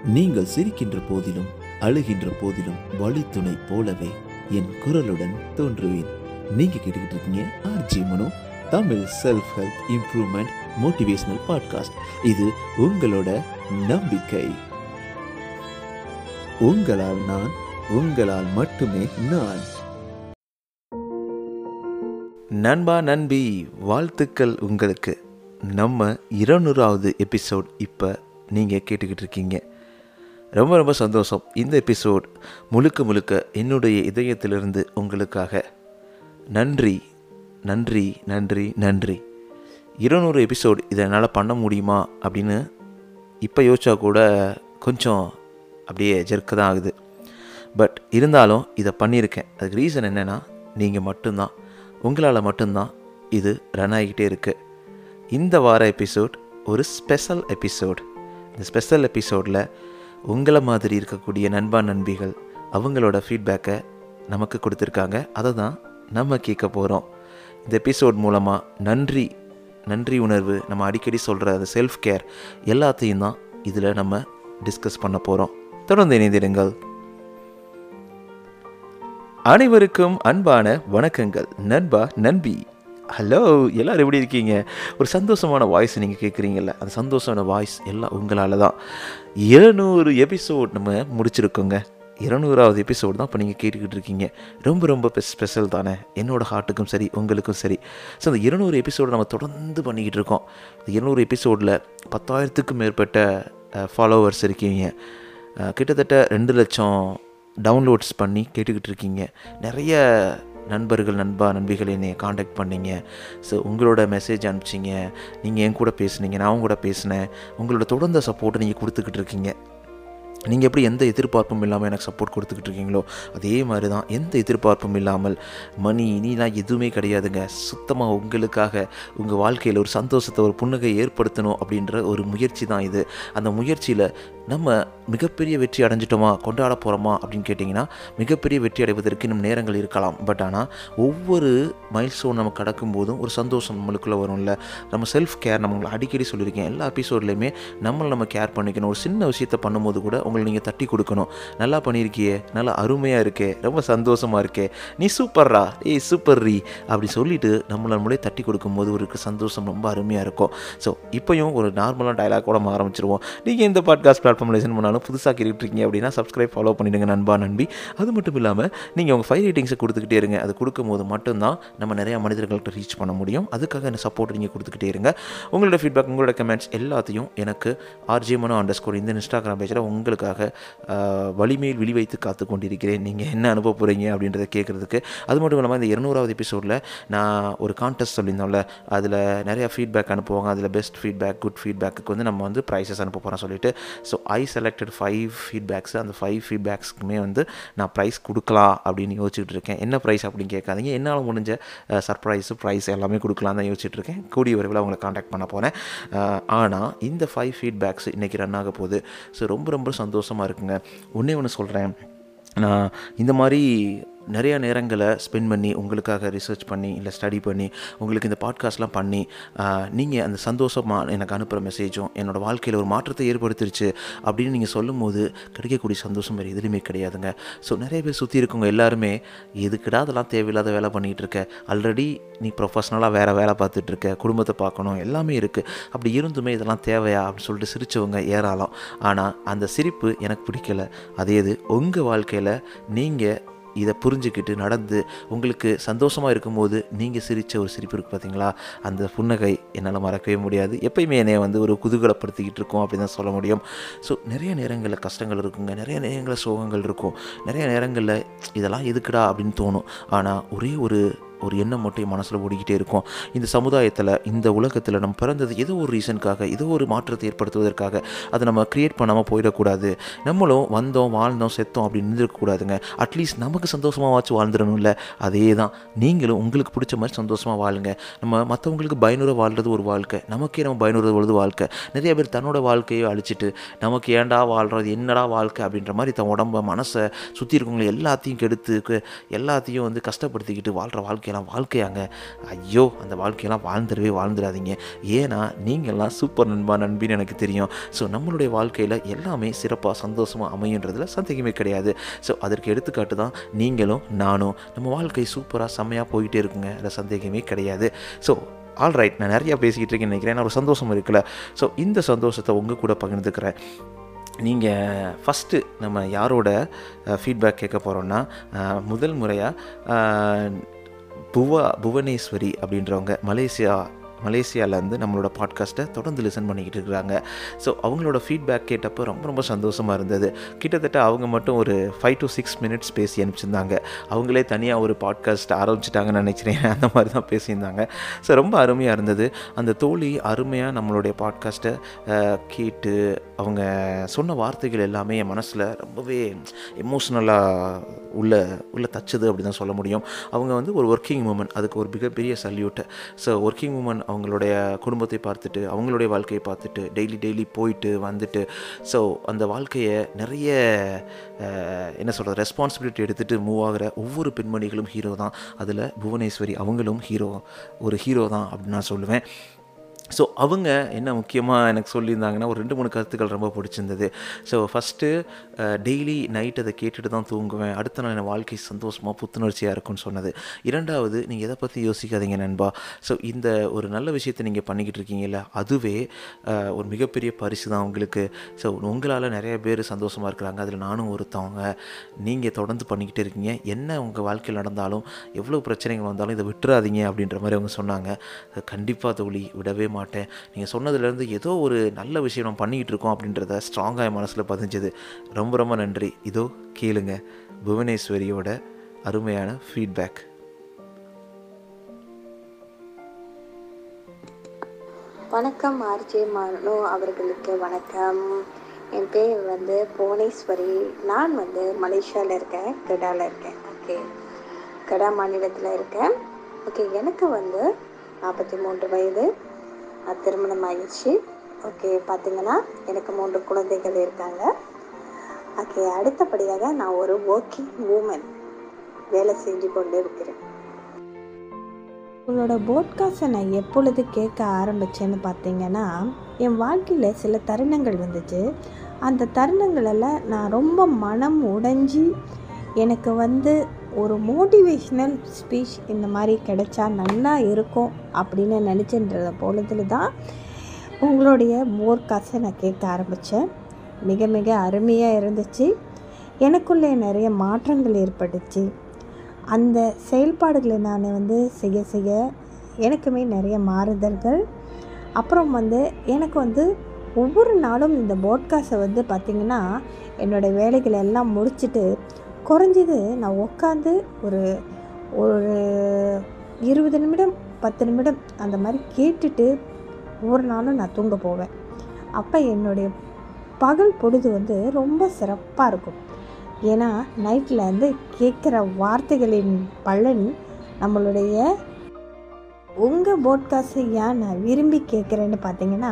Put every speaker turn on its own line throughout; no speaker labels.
நீங்கள் சிரிக்கின்ற போதிலும் அழுகின்ற போதிலும் வழித்துணை போலவே என் குரலுடன் தோன்றுவேன் நீங்க கேட்டுக்கிட்டு இருக்கீங்க RJ Mano Tamil self help improvement motivational podcast இது உங்களோட நம்பிக்கை உங்களால் நான் உங்களால் மட்டுமே நான் நண்பா நண்பி வாழ்த்துக்கள் உங்களுக்கு நம்ம இருநூறாவது எபிசோட் இப்போ நீங்கள் கேட்டுக்கிட்டு இருக்கீங்க ரொம்ப ரொம்ப சந்தோஷம் இந்த எபிசோட் முழுக்க முழுக்க என்னுடைய இதயத்திலிருந்து உங்களுக்காக நன்றி நன்றி நன்றி நன்றி இருநூறு எபிசோட் இதை என்னால் பண்ண முடியுமா அப்படின்னு இப்போ யோசிச்சா கூட கொஞ்சம் அப்படியே ஜெர்க்கு தான் ஆகுது பட் இருந்தாலும் இதை பண்ணியிருக்கேன் அதுக்கு ரீசன் என்னென்னா நீங்கள் மட்டும்தான் உங்களால் மட்டும்தான் இது ரன் ஆகிக்கிட்டே இருக்குது இந்த வார எபிசோட் ஒரு ஸ்பெஷல் எபிசோட் இந்த ஸ்பெஷல் எபிசோடில் உங்களை மாதிரி இருக்கக்கூடிய நண்பா நண்பிகள் அவங்களோட ஃபீட்பேக்கை நமக்கு கொடுத்துருக்காங்க அதை தான் நம்ம கேட்க போகிறோம் இந்த எபிசோட் மூலமாக நன்றி நன்றி உணர்வு நம்ம அடிக்கடி சொல்கிற அந்த செல்ஃப் கேர் எல்லாத்தையும் தான் இதில் நம்ம டிஸ்கஸ் பண்ண போகிறோம் தொடர்ந்து இணைந்திருங்கள் அனைவருக்கும் அன்பான வணக்கங்கள் நண்பா நண்பி ஹலோ எல்லோரும் எப்படி இருக்கீங்க ஒரு சந்தோஷமான வாய்ஸ் நீங்கள் கேட்குறீங்கல்ல அந்த சந்தோஷமான வாய்ஸ் எல்லாம் உங்களால் தான் எழுநூறு எபிசோட் நம்ம முடிச்சிருக்கோங்க இருநூறாவது எபிசோடு தான் இப்போ நீங்கள் கேட்டுக்கிட்டு இருக்கீங்க ரொம்ப ரொம்ப ஸ்பெஷல் தானே என்னோடய ஹார்ட்டுக்கும் சரி உங்களுக்கும் சரி ஸோ அந்த இருநூறு எபிசோடு நம்ம தொடர்ந்து பண்ணிக்கிட்டு இருக்கோம் இந்த இருநூறு எபிசோடில் பத்தாயிரத்துக்கும் மேற்பட்ட ஃபாலோவர்ஸ் இருக்கீங்க அஹ், கிட்டத்தட்ட ரெண்டு லட்சம் டவுன்லோட்ஸ் பண்ணி கேட்டுக்கிட்டு இருக்கீங்க நிறைய நண்பர்கள் நண்பா நண்பிகள் என்னை காண்டாக்ட் பண்ணீங்க ஸோ உங்களோட மெசேஜ் அனுப்பிச்சிங்க நீங்கள் என் கூட பேசுனீங்க நான் உங்க கூட பேசினேன் உங்களோட தொடர்ந்த சப்போர்ட்டை நீங்கள் கொடுத்துக்கிட்டு இருக்கீங்க நீங்கள் எப்படி எந்த எதிர்பார்ப்பும் இல்லாமல் எனக்கு சப்போர்ட் கொடுத்துக்கிட்டு இருக்கீங்களோ அதே மாதிரி தான் எந்த எதிர்பார்ப்பும் இல்லாமல் மணி நீலாம் எதுவுமே கிடையாதுங்க சுத்தமாக உங்களுக்காக உங்கள் வாழ்க்கையில் ஒரு சந்தோஷத்தை ஒரு புன்னகை ஏற்படுத்தணும் அப்படின்ற ஒரு முயற்சி தான் இது அந்த முயற்சியில் நம்ம மிகப்பெரிய வெற்றி அடைஞ்சிட்டோமா கொண்டாட போகிறோமா அப்படின்னு கேட்டிங்கன்னா மிகப்பெரிய வெற்றி அடைவதற்கு இன்னும் நேரங்கள் இருக்கலாம் பட் ஆனால் ஒவ்வொரு மைல் ஸ்டோன் நம்ம கடக்கும் போதும் ஒரு சந்தோஷம் நம்மளுக்குள்ளே வரும்ல நம்ம செல்ஃப் கேர் நம்ம உங்களை அடிக்கடி சொல்லியிருக்கேன் எல்லா எபிசோட்லையுமே நம்மளை நம்ம கேர் பண்ணிக்கணும் ஒரு சின்ன விஷயத்தை பண்ணும்போது கூட உங்களை நீங்கள் தட்டி கொடுக்கணும் நல்லா பண்ணியிருக்கியே நல்லா அருமையாக இருக்கே ரொம்ப சந்தோஷமாக இருக்கே நீ சூப்பர்ரா ஏய் சூப்பர் ரீ அப்படி சொல்லிட்டு நம்மளை நம்மளே தட்டி கொடுக்கும்போது ஒரு சந்தோஷம் ரொம்ப அருமையாக இருக்கும் ஸோ இப்போயும் ஒரு நார்மலாக டயலாக் கூட நம்ம ஆரம்பிச்சிருவோம் நீங்கள் இந்த பாட்காஸ்ட் பிளாட்ஃபார்ம் லிசன் பண்ணாலும் புதுசாக கேட்டுருக்கீங்க அப்படின்னா சப்ஸ்கிரைப் ஃபாலோ பண்ணிடுங்க நண்பா நண்பி அது மட்டும் இல்லாமல் நீங்கள் உங்கள் ஃபைவ் ரேட்டிங்ஸை கொடுத்துக்கிட்டே இருங்க அது கொடுக்கும்போது மட்டும்தான் நம்ம நிறையா மனிதர்கள்ட்ட ரீச் பண்ண முடியும் அதுக்காக என்ன சப்போர்ட் நீங்கள் கொடுத்துக்கிட்டே இருங்க உங்களோட ஃபீட்பேக் உங்களோட கமெண்ட்ஸ் எல்லாத்தையும் எனக்கு ஆர்ஜி மனோ அண்டர் ஸ்கோர் இந்த இன்ஸ்டாகிராம் பேஜில் உங்களுக்காக ஆஹ், வலிமையில் விழி வைத்து காத்து கொண்டிருக்கிறேன் நீங்கள் என்ன அனுப்ப போகிறீங்க அப்படின்றத கேட்குறதுக்கு அது மட்டும் இல்லாமல் இந்த இருநூறாவது எபிசோடில் நான் ஒரு கான்டெஸ்ட் சொல்லியிருந்தோம்ல அதில் நிறையா ஃபீட்பேக் அனுப்புவாங்க அதில் பெஸ்ட் ஃபீட்பேக் குட் ஃபீட்பேக்கு வந்து நம்ம வந்து ப்ரைஸஸ் அனுப்ப போகிறோம் சொல்லிட்டு so I selected five feedbacks அந்த ஃபைவ் ஃபீட்பேக்ஸ்க்குமே வந்து நான் ப்ரைஸ் கொடுக்கலாம் அப்படின்னு யோசிச்சுட்டு இருக்கேன் என்ன ப்ரைஸ் அப்படின்னு கேட்காதீங்க என்னால் முடிஞ்ச சர்ப்ரைஸு ப்ரைஸ் எல்லாமே கொடுக்கலாம் தான் யோசிச்சுட்டு இருக்கேன் கூடிய விரைவில் அவங்களை காண்டாக்ட் பண்ண போகிறேன் ஆனால் இந்த ஃபைவ் ஃபீட்பேக்ஸ் இன்றைக்கி ரன் ஆக போகுது ஸோ ரொம்ப ரொம்ப சந்தோஷமாக இருக்குங்க ஒன்றே ஒன்று சொல்கிறேன் நான் இந்த மாதிரி நிறைய நேரங்களை ஸ்பெண்ட் பண்ணி உங்களுக்காக ரிசர்ச் பண்ணி இல்லை ஸ்டடி பண்ணி உங்களுக்கு இந்த பாட்காஸ்ட்லாம் பண்ணி நீங்கள் அந்த சந்தோஷமாக எனக்கு அனுப்புகிற மெசேஜும் என்னோடய வாழ்க்கையில் ஒரு மாற்றத்தை ஏற்படுத்திருச்சு அப்படின்னு நீங்கள் சொல்லும்போது கிடைக்கக்கூடிய சந்தோஷம் வேறு எதுலையுமே கிடையாதுங்க ஸோ நிறைய பேர் சுற்றி இருக்கவங்க எல்லாருமே எதுக்குடா அதெல்லாம் தேவையில்லாத வேலை பண்ணிகிட்டு இருக்க ஆல்ரெடி நீ ப்ரொஃபஷ்னலாக வேறு வேலை பார்த்துட்டு இருக்க குடும்பத்தை பார்க்கணும் எல்லாமே இருக்குது அப்படி இருந்துமே இதெல்லாம் தேவையா அப்படின்னு சொல்லிட்டு சிரித்தவங்க ஏறாலாம் ஆனால் அந்த சிரிப்பு எனக்கு பிடிக்கல அதே இது உங்கள் வாழ்க்கையில் நீங்கள் இதை புரிஞ்சுக்கிட்டு நடந்து உங்களுக்கு சந்தோஷமாக இருக்கும்போது நீங்கள் சிரித்த ஒரு சிரிப்பு இருக்குது பார்த்தீங்களா அந்த புன்னகை என்னால் மறக்கவே முடியாது எப்பயுமே என்னை வந்து ஒரு குதூகலப்படுத்திக்கிட்டு இருக்கோம் அப்படின்னு தான் சொல்ல முடியும் ஸோ நிறைய நேரங்களில் கஷ்டங்கள் இருக்குங்க நிறைய நேரங்களில் சோகங்கள் இருக்கும் நிறைய நேரங்களில் இதெல்லாம் எதுக்குடா அப்படின்னு தோணும் ஆனால் ஒரே ஒரு ஒரு எண்ணம் மட்டும் என் மனசில் ஓடிக்கிட்டே இருக்கும் இந்த சமுதாயத்தில் இந்த உலகத்தில் நம்ம பிறந்தது ஏதோ ஒரு ரீசனுக்காக ஏதோ ஒரு மாற்றத்தை ஏற்படுத்துவதற்காக அதை நம்ம க்ரியேட் பண்ணாமல் போயிடக்கூடாது நம்மளும் வந்தோம் வாழ்ந்தோம் செத்தோம் அப்படின்னு இருந்திருக்கக்கூடாதுங்க அட்லீஸ்ட் நமக்கு சந்தோஷமாகவாச்சும் வாழ்ந்துடணும்ல அதே தான் நீங்களும் உங்களுக்கு பிடிச்ச மாதிரி சந்தோஷமாக வாழுங்க நம்ம மற்றவங்களுக்கு பயனுற வாழ்றது ஒரு வாழ்க்கை நமக்கே நம்ம பயனுற வாழ்றது வாழ்க்கை நிறைய பேர் தன்னோட வாழ்க்கையை அழிச்சிட்டு நமக்கு ஏன்டா வாழ்றது என்னடா வாழ்க்கை அப்படின்ற மாதிரி தன் உடம்ப மனசை சுற்றி இருக்கவங்களை எல்லாத்தையும் கெடுத்து கு- எல்லாத்தையும் வந்து கஷ்டப்படுத்திக்கிட்டு வாழ்கிற வாழ்க்கை வாழ்க்கையெல்லாம் வாழ்க்கையாங்க ஐயோ அந்த வாழ்க்கையெல்லாம் வாழ்ந்துடவே வாழ்ந்துடாதீங்க ஏன்னா நீங்கள்லாம் சூப்பர் நண்பா நண்பின்னு எனக்கு தெரியும் ஸோ நம்மளுடைய வாழ்க்கையில் எல்லாமே சிறப்பாக சந்தோஷமாக அமையுன்றதுல சந்தேகமே கிடையாது ஸோ அதற்கு எடுத்துக்காட்டு தான் நீங்களும் நானும் நம்ம வாழ்க்கை சூப்பராக செம்மையாக போயிட்டே இருக்குங்க அதில் சந்தேகமே கிடையாது ஸோ ஆல் ரைட் நான் நிறையா பேசிக்கிட்டு இருக்கேன்னு நினைக்கிறேன் நான் ஒரு சந்தோஷம் இருக்குல்ல ஸோ இந்த சந்தோஷத்தை உங்கள் கூட பகிர்ந்துக்கிறேன் நீங்கள் ஃபஸ்ட்டு நம்ம யாரோட ஃபீட்பேக் கேட்க போகிறோன்னா முதல் முறையாக புவா புவனேஸ்வரி அப்படின்றவங்க மலேசியா மலேசியாவிலேருந்து நம்மளோட பாட்காஸ்ட்டை தொடர்ந்து லிசன் பண்ணிக்கிட்டு இருக்கிறாங்க ஸோ அவங்களோட ஃபீட்பேக் கேட்டப்போ ரொம்ப ரொம்ப சந்தோஷமாக இருந்தது கிட்டத்தட்ட அவங்க மட்டும் ஒரு ஃபைவ் டு சிக்ஸ் மினிட்ஸ் பேசி அனுப்பிச்சிருந்தாங்க அவங்களே தனியாக ஒரு பாட்காஸ்ட் ஆரம்பிச்சிட்டாங்கன்னு நினைக்கிறேன் அந்த மாதிரி தான் பேசியிருந்தாங்க ஸோ ரொம்ப அருமையாக இருந்தது அந்த தோழி அருமையாக நம்மளுடைய பாட்காஸ்ட்டை கேட்டு அவங்க சொன்ன வார்த்தைகள் எல்லாமே என் மனசில் ரொம்பவே எமோஷ்னலாக உள்ள உள்ள தச்சுது அப்படி தான் சொல்ல முடியும் அவங்க வந்து ஒரு ஒர்க்கிங் உமன் அதுக்கு ஒரு மிகப்பெரிய சல்யூட்டு ஸோ ஒர்க்கிங் உமன் அவங்களுடைய குடும்பத்தை பார்த்துட்டு அவங்களுடைய வாழ்க்கையை பார்த்துட்டு டெய்லி டெய்லி போயிட்டு வந்துட்டு ஸோ அந்த வாழ்க்கையை நிறைய என்ன சொல்கிறது ரெஸ்பான்சிபிலிட்டி எடுத்துகிட்டு மூவ் ஆகிற ஒவ்வொரு பெண்மணிகளும் ஹீரோ தான் அதில் புவனேஸ்வரி அவங்களும் ஹீரோ ஒரு ஹீரோ தான் அப்படின்னு நான் சொல்லுவேன் ஸோ அவங்க என்ன முக்கியமாக எனக்கு சொல்லியிருந்தாங்கன்னா ஒரு ரெண்டு மூணு கருத்துக்கள் ரொம்ப பிடிச்சிருந்தது ஸோ ஃபஸ்ட்டு டெய்லி நைட் அதை கேட்டுட்டு தான் தூங்குவேன் அடுத்த நாள் என் வாழ்க்கை சந்தோஷமாக புத்துணர்ச்சியாக இருக்கும்னு சொன்னது இரண்டாவது நீங்கள் எதை பற்றி யோசிக்காதீங்க நண்பா ஸோ இந்த ஒரு நல்ல விஷயத்தை நீங்கள் பண்ணிக்கிட்டு இருக்கீங்கல்ல அதுவே ஒரு மிகப்பெரிய பரிசு தான் உங்களுக்கு ஸோ உங்களால் நிறைய பேர் சந்தோஷமாக இருக்கிறாங்க அதில் நானும் ஒருத்தவங்க நீங்கள் தொடர்ந்து பண்ணிக்கிட்டு இருக்கீங்க என்ன உங்கள் வாழ்க்கையில் நடந்தாலும் எவ்வளோ பிரச்சனைகள் வந்தாலும் இதை விட்டுறாதீங்க அப்படின்ற மாதிரி அவங்க சொன்னாங்க கண்டிப்பாக தோழி விடவே மாட்டேன் நீங்கள் சொன்னதுலேருந்து ஏதோ ஒரு நல்ல விஷயம் நம்ம பண்ணிக்கிட்டு இருக்கோம் அப்படின்றத ஸ்ட்ராங்காக என் மனசில் பதிஞ்சது ரொம்ப ரொம்ப நன்றி இதோ கேளுங்க புவனேஸ்வரியோட அருமையான ஃபீட்பேக்
வணக்கம் ஆர்ஜே மனு அவர்களுக்கு வணக்கம் என் பேர் வந்து புவனேஸ்வரி நான் வந்து மலேசியாவில் இருக்கேன் கெடாவில் இருக்கேன் ஓகே கெடா மாநிலத்தில் இருக்கேன் ஓகே எனக்கு வந்து நாற்பத்தி மூன்று வயது திருமணம் ஆயிடுச்சு ஓகே பார்த்திங்கன்னா எனக்கு மூன்று குழந்தைகள் இருக்காங்க ஓகே அடுத்தபடியாக நான் ஒரு ஒர்க்கிங் உமன் வேலை செஞ்சு கொண்டு இருக்கிறேன் உங்களோட போட்காஸ்ட்டை நான் எப்பொழுது கேட்க ஆரம்பித்தேன்னு பார்த்தீங்கன்னா என் வாழ்க்கையில் சில தருணங்கள் வந்துச்சு அந்த தருணங்களெல்லாம் நான் ரொம்ப மனம் உடைஞ்சி எனக்கு வந்து ஒரு மோட்டிவேஷ்னல் ஸ்பீச் இந்த மாதிரி கிடைச்சா நல்லா இருக்கும் அப்படின்னு நினச்சின்ற பொழுதுல தான் உங்களுடைய போட்காஸ்ட்டை நான் கேட்க ஆரம்பித்தேன் மிக மிக அருமையாக இருந்துச்சு எனக்குள்ளே நிறைய மாற்றங்கள் ஏற்பட்டுச்சு அந்த செயல்பாடுகளை நான் வந்து செய்ய செய்ய எனக்குமே நிறைய மாறுதல்கள் அப்புறம் வந்து எனக்கு வந்து ஒவ்வொரு நாளும் இந்த போட்காஸ்ட்டை வந்து பார்த்திங்கன்னா என்னோடய வேலைகளை எல்லாம் முடிச்சுட்டு குறைஞ்சது நான் உட்காந்து ஒரு ஒரு இருபது நிமிடம் பத்து நிமிடம் அந்த மாதிரி கேட்டுட்டு ஒவ்வொரு நாளும் நான் தூங்க போவேன் அப்போ என்னுடைய பகல் பொழுது வந்து ரொம்ப சிறப்பாக இருக்கும் ஏன்னா நைட்டில் வந்து கேட்குற வார்த்தைகளின் பலன் நம்மளுடைய உங்கள் போட்காஸ்ட்டை ஏன் நான் விரும்பி கேட்குறேன்னு பார்த்தீங்கன்னா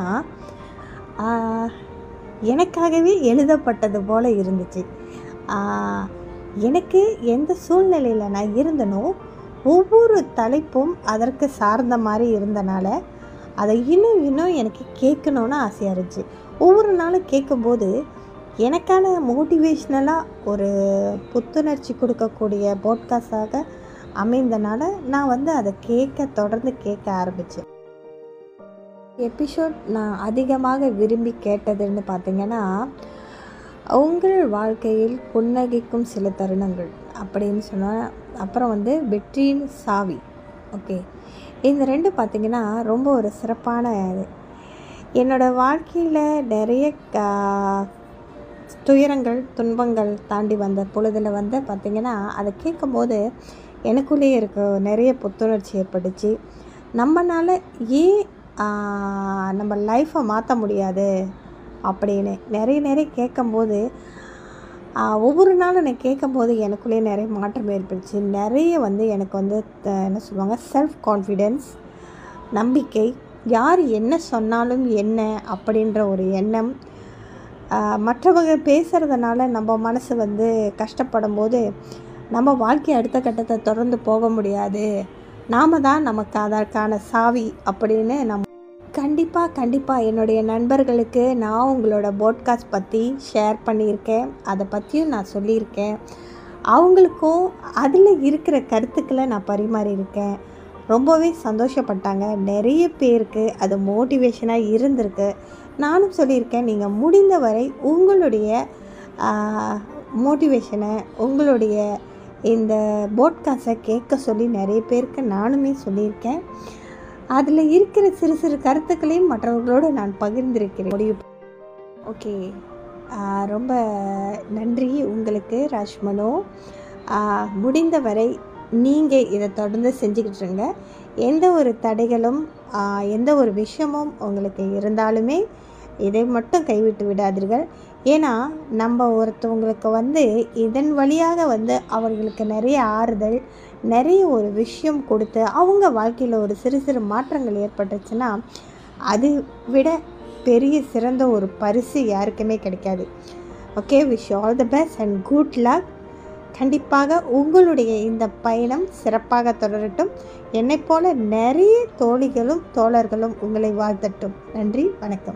எனக்காகவே எழுதப்பட்டது போல் இருந்துச்சு எனக்கு எந்த சூழ்நிலையில் நான் இருந்தனோ ஒவ்வொரு தலைப்பும் அதற்கு சார்ந்த மாதிரி இருந்தனால அதை இன்னும் இன்னும் எனக்கு கேட்கணுன்னு ஆசையாக இருந்துச்சு ஒவ்வொரு நாளும் கேட்கும்போது எனக்கான மோட்டிவேஷ்னலாக ஒரு புத்துணர்ச்சி கொடுக்கக்கூடிய போட்காஸ்டாக அமைந்தனால நான் வந்து அதை கேட்க தொடர்ந்து கேட்க ஆரம்பித்தேன் எபிசோட் நான் அதிகமாக விரும்பி கேட்டதுன்னு பார்த்தீங்கன்னா உங்கள் வாழ்க்கையில் புன்னகைக்கும் சில தருணங்கள் அப்படின்னு சொன்னால் அப்புறம் வந்து வெற்றியின் சாவி ஓகே இந்த ரெண்டு பார்த்திங்கன்னா ரொம்ப ஒரு சிறப்பான என்னோடய வாழ்க்கையில் நிறைய துயரங்கள் துன்பங்கள் தாண்டி வந்த பொழுதில் வந்து பார்த்திங்கன்னா அதை கேட்கும்போது எனக்குள்ளேயே இருக்க நிறைய புத்துணர்ச்சி ஏற்பட்டுச்சு நம்மளால் ஏன் நம்ம லைஃப்பை மாற்ற முடியாது அப்படின்னு நிறைய நிறைய கேட்கும்போது ஒவ்வொரு நாளும் நான் கேட்கும்போது எனக்குள்ளேயே நிறைய மாற்றம் ஏற்பட்டுச்சு நிறைய வந்து எனக்கு வந்து என்ன சொல்லுவாங்க செல்ஃப் கான்ஃபிடென்ஸ் நம்பிக்கை யார் என்ன சொன்னாலும் என்ன அப்படின்ற ஒரு எண்ணம் மற்றவங்க பேசுகிறதுனால நம்ம மனசு வந்து கஷ்டப்படும் போது நம்ம வாழ்க்கை அடுத்த கட்டத்தை தொடர்ந்து போக முடியாது நாம தான் நமக்கு அதற்கான சாவி அப்படின்னு நம் கண்டிப்பாக கண்டிப்பாக என்னுடைய நண்பர்களுக்கு நான் உங்களோட போட்காஸ்ட் பற்றி ஷேர் பண்ணியிருக்கேன் அதை பற்றியும் நான் சொல்லியிருக்கேன் அவங்களுக்கும் அதில் இருக்கிற கருத்துக்களை நான் பரிமாறியிருக்கேன் ரொம்பவே சந்தோஷப்பட்டாங்க நிறைய பேருக்கு அது மோட்டிவேஷனாக இருந்திருக்கு நானும் சொல்லியிருக்கேன் நீங்கள் முடிந்தவரை உங்களுடைய மோட்டிவேஷனை உங்களுடைய இந்த போட்காஸ்டை கேட்க சொல்லி நிறைய பேருக்கு நானுமே சொல்லியிருக்கேன் அதில் இருக்கிற சிறு சிறு கருத்துக்களையும் மற்றவர்களோடு நான் பகிர்ந்திருக்கிறேன் முடிவு ஓகே ரொம்ப நன்றி உங்களுக்கு ராஜ்மனோ முடிந்தவரை நீங்கள் இதை தொடர்ந்து செஞ்சுக்கிட்டு இருங்க எந்த ஒரு தடைகளும் எந்த ஒரு விஷயமும் உங்களுக்கு இருந்தாலுமே இதை மட்டும் கைவிட்டு விடாதீர்கள் ஏன்னா நம்ம ஒருத்தவங்களுக்கு வந்து இதன் வழியாக வந்து அவர்களுக்கு நிறைய ஆறுதல் நிறைய ஒரு விஷயம் கொடுத்து அவங்க வாழ்க்கையில் ஒரு சிறு சிறு மாற்றங்கள் ஏற்பட்டுச்சுன்னா அது விட பெரிய சிறந்த ஒரு பரிசு யாருக்குமே கிடைக்காது okay wish all the best and good luck கண்டிப்பாக உங்களுடைய இந்த பயணம் சிறப்பாக தொடரட்டும் என்னை போல நிறைய தோழிகளும் தோழர்களும் உங்களை வாழ்த்தட்டும் நன்றி வணக்கம்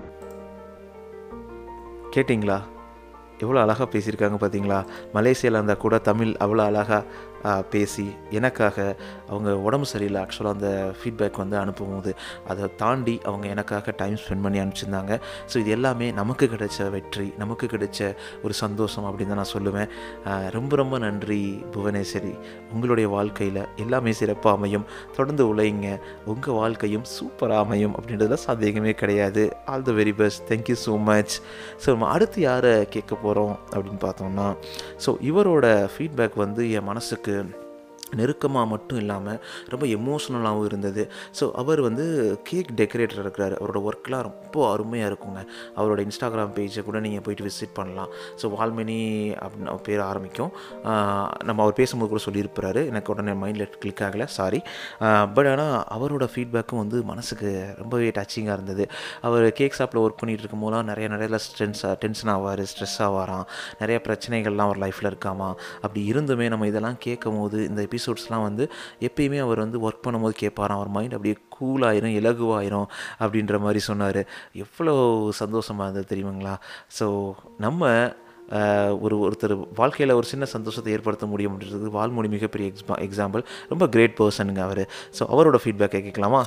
கேட்டிங்களா எவ்வளோ அழகாக பேசியிருக்காங்க பார்த்தீங்களா மலேசியாவில் இருந்தால் கூட தமிழ் அவ்வளோ அழகாக பேசி எனக்காக அவங்க உடம்பு சரியில்லை ஆக்சுவலாக அந்த ஃபீட்பேக் வந்து அனுப்பும்போது அதை தாண்டி அவங்க எனக்காக டைம் ஸ்பெண்ட் பண்ணி அனுப்பிச்சிருந்தாங்க ஸோ இது எல்லாமே நமக்கு கிடைச்ச வெற்றி நமக்கு கிடைச்ச ஒரு சந்தோஷம் அப்படின்னு தான் நான் சொல்லுவேன் ரொம்ப ரொம்ப நன்றி புவனேஸ்வரி உங்களுடைய வாழ்க்கையில் எல்லாமே சிறப்பாக அமையும் தொடர்ந்து உழைங்க உங்கள் வாழ்க்கையும் சூப்பராக அமையும் அப்படின்றதுல சந்தேகமே கிடையாது all the very best thank you so much so நம்ம அடுத்து யாரை கேட்க போகிறோம் அப்படின்னு பார்த்தோம்னா ஸோ இவரோட ஃபீட்பேக் வந்து என் மனசுக்கு நெருக்கமாக மட்டும் இல்லாமல் ரொம்ப எமோஷ்னலாகவும் இருந்தது ஸோ அவர் வந்து கேக் டெக்கரேட்டர் இருக்கிறார் அவரோட ஒர்க்லாம் ரொம்ப அருமையாக இருக்குங்க அவரோட இன்ஸ்டாகிராம் பேஜை கூட நீங்கள் போயிட்டு விசிட் பண்ணலாம் ஸோ வால்மினி அப்படின்னு அவர் பேர் ஆரம்பிக்கும் நம்ம அவர் பேசும்போது கூட சொல்லியிருப்பாரு எனக்கு உடனே மைண்டில் கிளிக் ஆகலை சாரி பட் ஆனால் அவரோட ஃபீட்பேக்கும் வந்து மனசுக்கு ரொம்பவே டச்சிங்காக இருந்தது அவர் கேக் ஷாப்பில் ஒர்க் பண்ணிகிட்டு இருக்கும் போதெல்லாம் நிறைய நிறைய ஸ்ட்ரென்ஸ் டென்ஷன் ஆவார் ஸ்ட்ரெஸ் ஆவாராம் நிறைய பிரச்சனைகள்லாம் அவர் லைஃப்பில் இருக்காமா அப்படி இருந்துமே நம்ம இதெல்லாம் கேட்கும் போது இந்த எபிசோட்ஸ்லாம் வந்து எப்பயுமே அவர் வந்து ஒர்க் பண்ணும்போது கேட்பாராம் அவர் மைண்ட் அப்படியே கூலாயிரும் இலகுவாயிரும் அப்படின்ற மாதிரி சொன்னார் எவ்வளோ சந்தோஷமாக இருந்தது தெரியுங்களா ஸோ நம்ம ஒரு ஒருத்தர் வாழ்க்கையில் ஒரு சின்ன சந்தோஷத்தை ஏற்படுத்த முடியும் அப்படின்றது வால்மொழி மிகப்பெரிய எக்ஸா எக்ஸாம்பிள் ரொம்ப கிரேட் பர்சனுங்க அவர் ஸோ அவரோட ஃபீட்பேக்கை கேட்கலாமா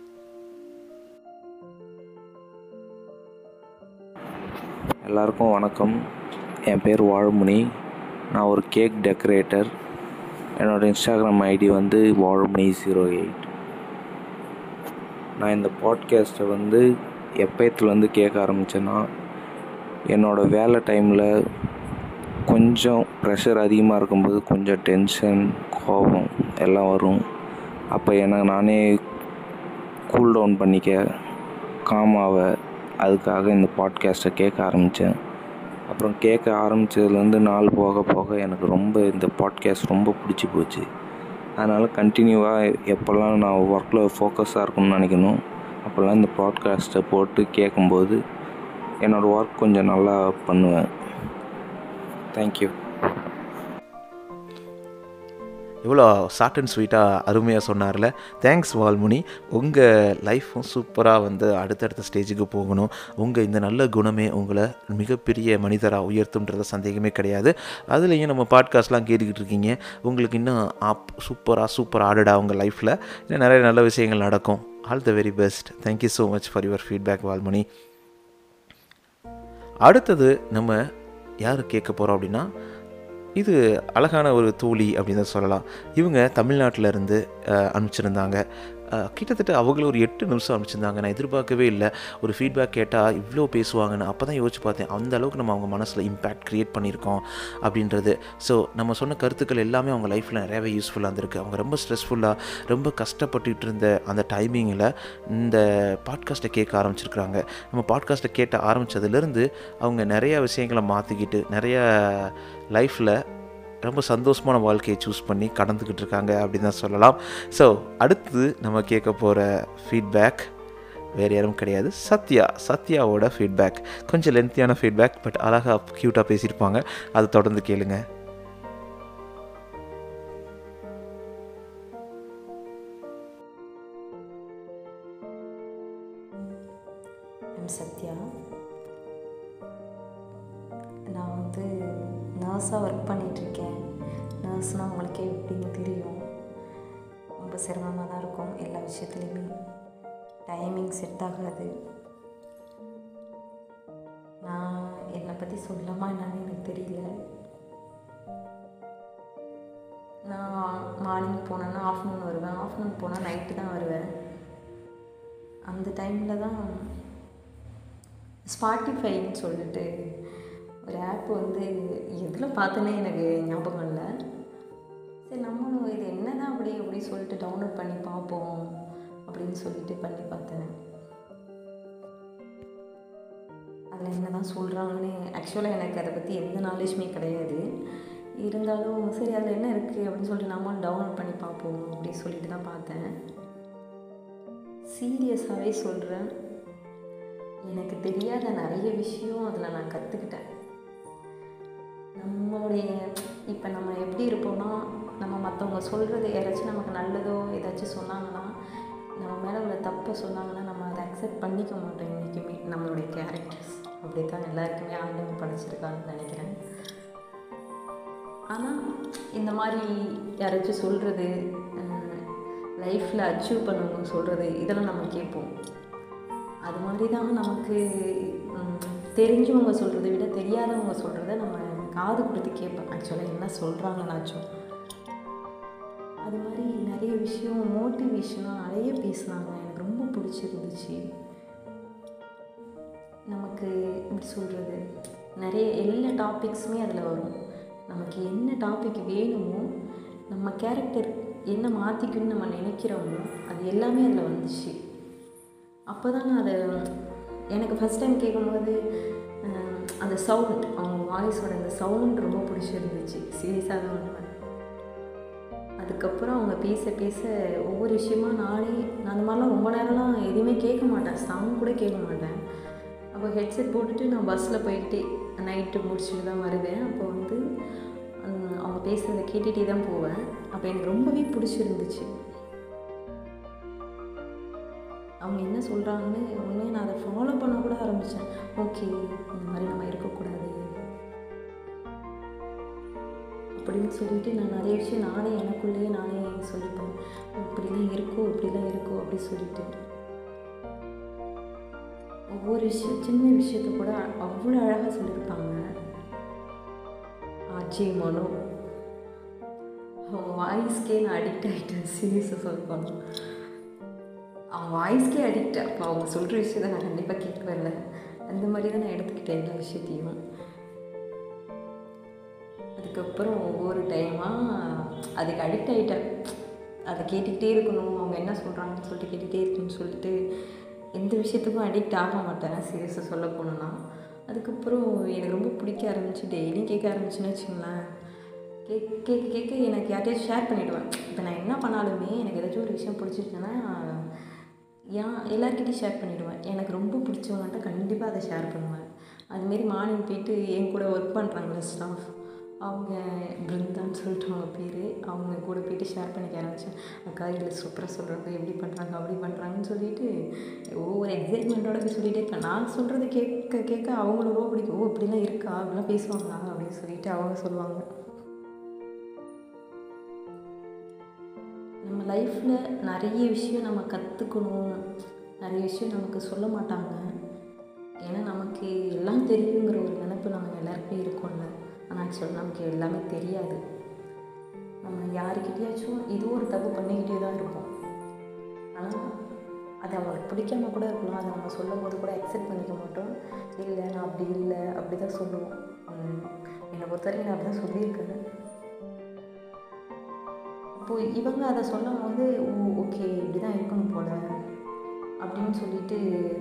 எல்லாருக்கும் வணக்கம் என் பேர் வாழுமுனி நான் ஒரு கேக் டெக்கரேட்டர் என்னோடய இன்ஸ்டாகிராம் ஐடி வந்து வாழுமணி ஜீரோ எயிட் நான் இந்த பாட்காஸ்ட்டை வந்து எப்பயத்துலேருந்து கேட்க ஆரம்பித்தேன்னா என்னோடய வேலை டைமில் கொஞ்சம் ப்ரெஷர் அதிகமாக இருக்கும்போது கொஞ்சம் டென்ஷன் கோபம் எல்லாம் வரும் அப்போ எனக்கு நானே கூல் டவுன் பண்ணிக்க காமாவ அதுக்காக இந்த பாட்காஸ்ட்டை கேட்க ஆரம்பித்தேன் அப்புறம் கேட்க ஆரம்பித்ததுலேருந்து நாள் போக போக எனக்கு ரொம்ப இந்த பாட்காஸ்ட் ரொம்ப பிடிச்சி போச்சு அதனால் கண்டினியூவாக எப்போல்லாம் நான் ஒர்க்கில் ஃபோக்கஸாக இருக்கணும்னு நினைக்கணும் அப்போல்லாம் இந்த பாட்காஸ்ட்டை போட்டு கேட்கும்போது என்னோடய ஒர்க் கொஞ்சம் நல்லா பண்ணுவேன் தேங்க்யூ
இவ்வளோ ஷார்ட் அண்ட் ஸ்வீட்டாக அருமையாக சொன்னார்ல தேங்க்ஸ் வால்முனி உங்கள் லைஃப்பும் சூப்பராக வந்து அடுத்தடுத்த ஸ்டேஜுக்கு போகணும் உங்கள் இந்த நல்ல குணமே உங்களை மிகப்பெரிய மனிதராக உயர்த்துன்றத சந்தேகமே கிடையாது அதுலேயும் நம்ம பாட்காஸ்ட்லாம் கேட்டுக்கிட்டு இருக்கீங்க உங்களுக்கு இன்னும் ஆப் சூப்பராக சூப்பர் ஆடடாக உங்கள் லைஃப்பில் இன்னும் நிறைய நல்ல விஷயங்கள் நடக்கும் all the very best thank you so much for your feedback Valmani அடுத்தது நம்ம யார் கேட்க போகிறோம் அப்படின்னா இது அழகான ஒரு தோழி அப்படின்னு தான் சொல்லலாம் இவங்க தமிழ்நாட்டில் இருந்து அனுப்பிச்சிருந்தாங்க கிட்டத்தட்ட அவங்களும் ஒரு எட்டு நிமிஷம் அனுப்பிச்சிருந்தாங்க நான் எதிர்பார்க்கவே இல்லை ஒரு ஃபீட்பேக் கேட்டால் இவ்வளோ பேசுவாங்கன்னு அப்போ தான் யோசிச்சு பார்த்தேன் அந்த அளவுக்கு நம்ம அவங்க மனசில் இம்பேக்ட் க்ரியேட் பண்ணியிருக்கோம் அப்படின்றது ஸோ நம்ம சொன்ன கருத்துக்கள் எல்லாமே அவங்க லைஃப்பில் நிறையவே யூஸ்ஃபுல்லாக இருந்திருக்கு அவங்க ரொம்ப ஸ்ட்ரெஸ்ஃபுல்லாக ரொம்ப கஷ்டப்பட்டுட்டு இருந்த அந்த டைமிங்கில் இந்த பாட்காஸ்ட்டை கேட்க ஆரம்பிச்சிருக்கிறாங்க நம்ம பாட்காஸ்ட்டை கேட்ட ஆரம்பித்ததுலேருந்து அவங்க நிறையா விஷயங்களை மாற்றிக்கிட்டு நிறைய லைஃப்பில் ரொம்ப சந்தோஷமான வாழ்க்கையை சூஸ் பண்ணி கடந்துக்கிட்டு இருக்காங்க அப்படின்னு தான் சொல்லலாம் ஸோ அடுத்து நம்ம கேட்க போகிற ஃபீட்பேக் வேறு யாரும் கிடையாது சத்யா சத்யாவோட ஃபீட்பேக் கொஞ்சம் லென்த்தியான ஃபீட்பேக் பட் அழகாக க்யூட்டாக பேசியிருப்பாங்க அதை தொடர்ந்து கேளுங்க
வந்து நர்ஸாக ஒர்க் பண்ணிகிட்ருக்கேன் நர்ஸ்னால் அவங்களுக்கே எப்படின்னு தெரியும் ரொம்ப சிரமமாக தான் இருக்கும் எல்லா விஷயத்துலையுமே டைமிங் செட் ஆகாது நான் என்னை பற்றி சொல்லலாமா என்னன்னு எனக்கு தெரியல நான் மார்னிங் போனேன்னா ஆஃப்டர்நூன் வருவேன் ஆஃப்டர்நூன் போனால் நைட்டு தான் வருவேன் அந்த டைமில் தான் ஸ்பாட்டிஃபைன்னு சொல்லிட்டு ஒரு ஆப் வந்து எதில் பார்த்தேனே எனக்கு ஞாபகம் இல்லை சரி நம்மளும் இது என்ன தான் அப்படி அப்படி சொல்லிட்டு டவுன்லோட் பண்ணி பார்ப்போம் அப்படின்னு சொல்லிட்டு பண்ணி பார்த்தேன் அதில் என்ன தான் சொல்கிறாங்கன்னு ஆக்சுவலாக எனக்கு அதை பற்றி எந்த நாலேஜுமே கிடையாது இருந்தாலும் சரி அதில் என்ன இருக்குது அப்படின்னு சொல்லிட்டு நம்மளும் டவுன்லோட் பண்ணி பார்ப்போம் அப்படின்னு சொல்லிட்டு தான் பார்த்தேன் சீரியஸாகவே சொல்கிறேன் எனக்கு தெரியாத நிறைய விஷயம் அதில் நான் கற்றுக்கிட்டேன் நம்மளுடைய இப்போ நம்ம எப்படி இருப்போம்னா நம்ம மற்றவங்க சொல்கிறது யாராச்சும் நமக்கு நல்லதோ ஏதாச்சும் சொன்னாங்கன்னா நம்ம மேலே உள்ள தப்பை சொன்னாங்கன்னா நம்ம அதை அக்செப்ட் பண்ணிக்க மாட்டோம் என்றைக்குமே நம்மளுடைய கேரக்டர்ஸ் அப்படி தான் எல்லாருக்குமே ஆண்டவன் படைச்சிருக்கான்னு நினைக்கிறேன் ஆனால் இந்த மாதிரி யாராச்சும் சொல்கிறது லைஃப்பில் அச்சீவ் பண்ணவங்க சொல்கிறது இதெல்லாம் நம்ம கேட்போம் அது மாதிரி தான் நமக்கு ம், தெரிஞ்சவங்க சொல்கிறத விட தெரியாதவங்க சொல்கிறத நம்ம காது கொடுத்து கேட்பேன் ஆக்சுவலாக என்ன சொல்கிறாங்கனாச்சும் அது மாதிரி நிறைய விஷயம் மோட்டிவேஷனாக நிறைய பேசுனாங்க எனக்கு ரொம்ப பிடிச்சிருந்துச்சு நமக்கு எப்படி சொல்கிறது நிறைய எல்லா டாபிக்ஸுமே அதில் வரும் நமக்கு என்ன டாபிக் வேணுமோ நம்ம கேரக்டர் என்ன மாற்றிக்கணும்னு நம்ம நினைக்கிறோமோ அது எல்லாமே அதில் வந்துச்சு அப்போ தான் நான் அதை எனக்கு ஃபஸ்ட் டைம் கேட்கும்போது அஹ், அந்த சவுண்ட் அவங்க வாய்ஸோட அந்த சவுண்ட் ரொம்ப பிடிச்சிருந்துச்சு சீரியஸாக தான் உண்மை அதுக்கப்புறம் அவங்க பேச பேச ஒவ்வொரு விஷயமா நானே நான் அந்த மாதிரிலாம் ரொம்ப நேரம்லாம் எதுவுமே கேட்க மாட்டேன் சாங் கூட கேட்க மாட்டேன் அப்போ ஹெட்செட் போட்டுட்டு நான் பஸ்ஸில் போயிட்டு நைட்டு முடிச்சுட்டு தான் வருவேன் அப்போ வந்து ஹம், அவங்க பேசுகிறத கேட்டுகிட்டே தான் போவேன் அப்போ எனக்கு ரொம்பவே பிடிச்சிருந்துச்சு அவங்க என்ன சொல்கிறாங்கன்னு உண்மையை நான் அதை ஃபாலோ பண்ண கூட ஆரம்பித்தேன் ஓகே இந்த மாதிரி நம்ம இருக்கக்கூடாது அப்படின்னு சொல்லிட்டு நான் நிறைய விஷயம் நானே எனக்குள்ளேயே நானே சொல்லிப்பேன் இப்படிலாம் இருக்கோ இப்படிலாம் இருக்கோ அப்படி சொல்லிட்டு ஒவ்வொரு விஷயம் சின்ன விஷயத்த கூட அவ்வளோ அழகாக சொல்லியிருப்பாங்க ஆச்சி மனோ அவங்க வாய்ஸ்க்கே நான் அடிக்ட் ஆகிட்டேன் சீரியஸாக சொல்ல போனோம் அவங்க வாய்ஸ்க்கே அடிக்ட் அப்போ அவங்க சொல்கிற விஷயத்தை நான் கண்டிப்பாக கேட்கவே இல்லை அந்த மாதிரி தான் நான் எடுத்துக்கிட்டேன் எல்லா விஷயத்தையும் அதுக்கப்புறம் ஒவ்வொரு டைமாக அதுக்கு அடிக்ட் ஆகிட்டேன் அதை கேட்டுக்கிட்டே இருக்கணும் அவங்க என்ன சொல்கிறாங்கன்னு சொல்லிட்டு கேட்டுகிட்டே இருக்கணும்னு சொல்லிட்டு எந்த விஷயத்துக்கும் அடிக்ட் ஆக மாட்டேன் சீரியஸாக சொல்ல போனோன்னா அதுக்கப்புறம் எனக்கு ரொம்ப பிடிக்க ஆரம்பிச்சு டெய்லியும் கேட்க ஆரம்பிச்சுன்னு வச்சுங்களேன் கேக் கேட்க கேட்க எனக்கு யார்ட்டையும் ஷேர் பண்ணிவிடுவேன் இப்போ நான் என்ன பண்ணாலுமே எனக்கு ஏதாச்சும் ஒரு விஷயம் பிடிச்சிருச்சுன்னா ஏன் எல்லாருக்கிட்டையும் ஷேர் பண்ணிவிடுவேன் எனக்கு ரொம்ப பிடிச்சவங்கள்ட்ட கண்டிப்பாக அதை ஷேர் பண்ணுவேன் அதுமாரி மார்னிங் போயிட்டு என் கூட ஒர்க் பண்ணுறாங்களே ஸ்டாஃப் அவங்க பிருந்தான்னு சொல்லிட்டு அவங்க பேர் அவங்க கூட போயிட்டு ஷேர் பண்ணிக்க ஆரம்பித்தேன் அக்கா இதில் சூப்பராக சொல்கிறாங்க எப்படி பண்ணுறாங்க அப்படி பண்ணுறாங்கன்னு சொல்லிட்டு ஒவ்வொரு எக்ஸைட்மெண்ட்டோட போய் சொல்லிகிட்டே இருப்பேன் நான் சொல்கிறத கேட்க கேட்க அவங்களுக்கு ரொம்ப பிடிக்கும் ஓ இப்படிலாம் இருக்கா அப்படிலாம் பேசுவாங்களா அப்படின்னு சொல்லிட்டு அவங்க சொல்லுவாங்க நம்ம லைஃப்பில் நிறைய விஷயம் நம்ம கற்றுக்கணும் நிறைய விஷயம் நமக்கு சொல்ல மாட்டாங்க ஏன்னா நமக்கு எல்லாம் தெரியுங்கிற ஒரு நினப்பு நம்ம எல்லாருக்குமே இருக்கும்ல ஆனால் ஆக்சுவலாக நமக்கு எல்லாமே தெரியாது நம்ம யாருக்கிட்டேயாச்சும் ஏதோ ஒரு தப்பு பண்ணிக்கிட்டே தான் இருப்போம் ஆனால் அது அவங்களுக்கு பிடிக்காம கூட இருக்கலாம் அதை நம்ம சொல்லும் போது கூட அக்செப்ட் பண்ணிக்க மாட்டோம் இல்லை நான் அப்படி இல்லை அப்படி தான் சொல்லுவோம் உம், என்னை பொறுத்த வரைக்கும் நான் அப்படி தான் சொல்லியிருக்கேன் அப்போ இவங்க அதை சொல்லும் போது ஓ ஓகே இப்படி தான் இருக்கணும் போல அப்படின்னு சொல்லிட்டு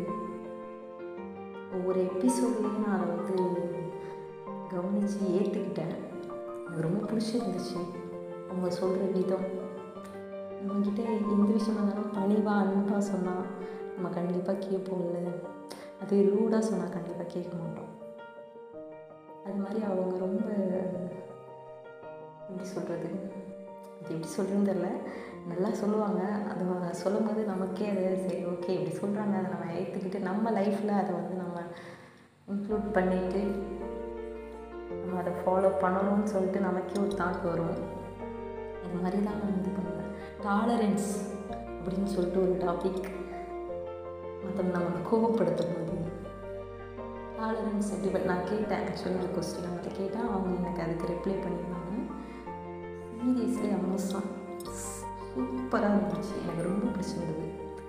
ஒவ்வொரு எபிசோட்லேயும் நான் அதை வந்து கவனித்து ஏற்றுக்கிட்டேன் எனக்கு ரொம்ப பிடிச்சிருந்துச்சு அவங்க சொல்கிற விதம் நம்மக்கிட்ட எந்த விஷயமா இருந்தாலும் பணிவாக அன்பாக சொன்னால் நம்ம கண்டிப்பாக கேட்போம்ல அது ரூடாக சொன்னால் கண்டிப்பாக கேட்க மாட்டோம் அது மாதிரி அவங்க ரொம்ப எப்படி சொல்கிறது அது எப்படி சொல்கிறதுன்னு தெரில நல்லா சொல்லுவாங்க அது அவங்க சொல்லும் போது நமக்கே அது சரி ஓகே இப்படி சொல்கிறாங்க அதை நம்ம ஏற்றுக்கிட்டு நம்ம லைஃப்பில் அதை வந்து நம்ம இன்க்ளூட் பண்ணிட்டு நம்ம நம்ம அதை ஃபாலோ பண்ணணும்னு சொல்லிட்டு நமக்கே ஒரு தாட் வரும் அது மாதிரி தான் நான் இது பண்ணுவேன் டாலரன்ஸ் அப்படின்னு சொல்லிட்டு ஒரு டாபிக் மற்றவங்க நம்ம கோவப்படுத்தும் போது டாலரன்ஸ் எப்படி பண்- நான் கேட்டேன் ஆக்சுவலி ஒரு கொஸ்டின் அவங்கள்ட்ட கேட்டேன் அவங்க எனக்கு அதுக்கு ரிப்ளை பண்ணியிருந்தாங்க சீரியஸ்லி அமோசம் சூப்பராக இருந்துச்சு எனக்கு ரொம்ப பிடிச்சிருந்தது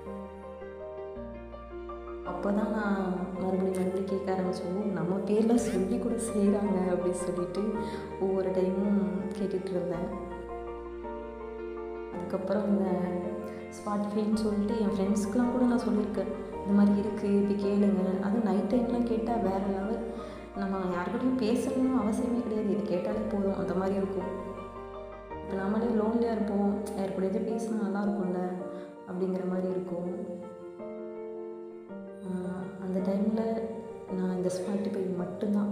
அப்போ தான் நான் மறுபடியும் மறுபடியும் கேட்க ஆரம்பிச்சோம் "ஓ, நம்ம பேரில் சொல்லி கூட செய்கிறாங்க அப்படின்னு சொல்லிட்டு ஒவ்வொரு டைமும் கேட்டுட்டு இருந்தேன் அதுக்கப்புறம் இந்த ஸ்பாட்டிஃபைன்னு சொல்லிட்டு என் ஃப்ரெண்ட்ஸ்க்குலாம் கூட நான் சொல்லியிருக்கேன் இந்த மாதிரி இருக்குது இப்படி கேளுங்க அதுவும் நைட் டைம்லாம் கேட்டால் வேறு லெவல் நம்ம யாருக்கிட்டையும் பேசணும்னு அவசியமே கிடையாது இது கேட்டாலே போதும் அந்த மாதிரி இருக்கும் இப்போ நம்மளே லோன்லியாக இருப்போம் யார் கூடயாவது பேசினா நல்லா இருக்கும்ல அப்படிங்கிற மாதிரி இருக்கும் ஆஹ் அந்த டைமில் நான் இந்த ஸ்பாட்டிஃபை மட்டும்தான்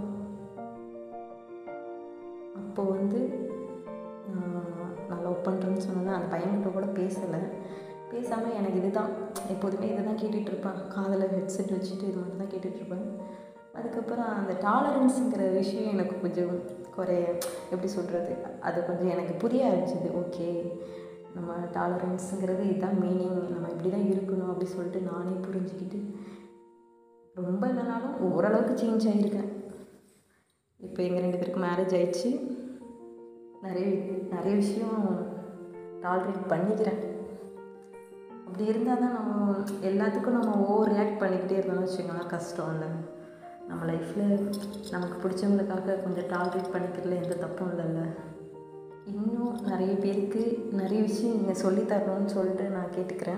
அப்போ வந்து நான் நான் லவ் பண்ணுறேன்னு சொன்னேன் அந்த பையன்கிட்ட கூட பேசலை பேசாமல் எனக்கு இதுதான் எப்போதுமே இதை தான் கேட்டுட்ருப்பேன் காதில் ஹெட்செட் வச்சுட்டு இது மட்டும் தான் கேட்டுட்ருப்பேன் அதுக்கப்புறம் அந்த டாலரன்ஸுங்கிற விஷயம் எனக்கு கொஞ்சம் குறைய எப்படி சொல்கிறது அது கொஞ்சம் எனக்கு புரிய ஆரம்பிச்சிது ஓகே நம்ம டாலரன்ஸுங்கிறது இதுதான் மீனிங் நம்ம இப்படி தான் இருக்கணும் அப்படி சொல்லிட்டு நானே புரிஞ்சுக்கிட்டு ரொம்ப இல்லைனாலும் ஓரளவுக்கு சேஞ்ச் ஆகியிருக்கேன் இப்போ எங்கள் ரெண்டு பேருக்கு மேரேஜ் ஆயிடுச்சு நிறைய நிறைய விஷயம் டாலரேட் பண்ணிக்கிறேன் அப்படி இருந்தால் தான் நம்ம எல்லாத்துக்கும் நம்ம ஓவர் ரியாக்ட் பண்ணிக்கிட்டே இருந்தோம்னு வச்சுக்கோங்களேன் கஷ்டம் இல்லை நம்ம லைஃப்பில் நமக்கு பிடிச்சவங்களுக்காக கொஞ்சம் டாலரேட் பண்ணிக்கிறதுல எந்த தப்பும் இல்லைல்ல இன்னும் நிறைய பேருக்கு நிறைய விஷயம் நீங்கள் சொல்லித் தரணும்னு சொல்லிட்டு நான் கேட்டுக்கிறேன்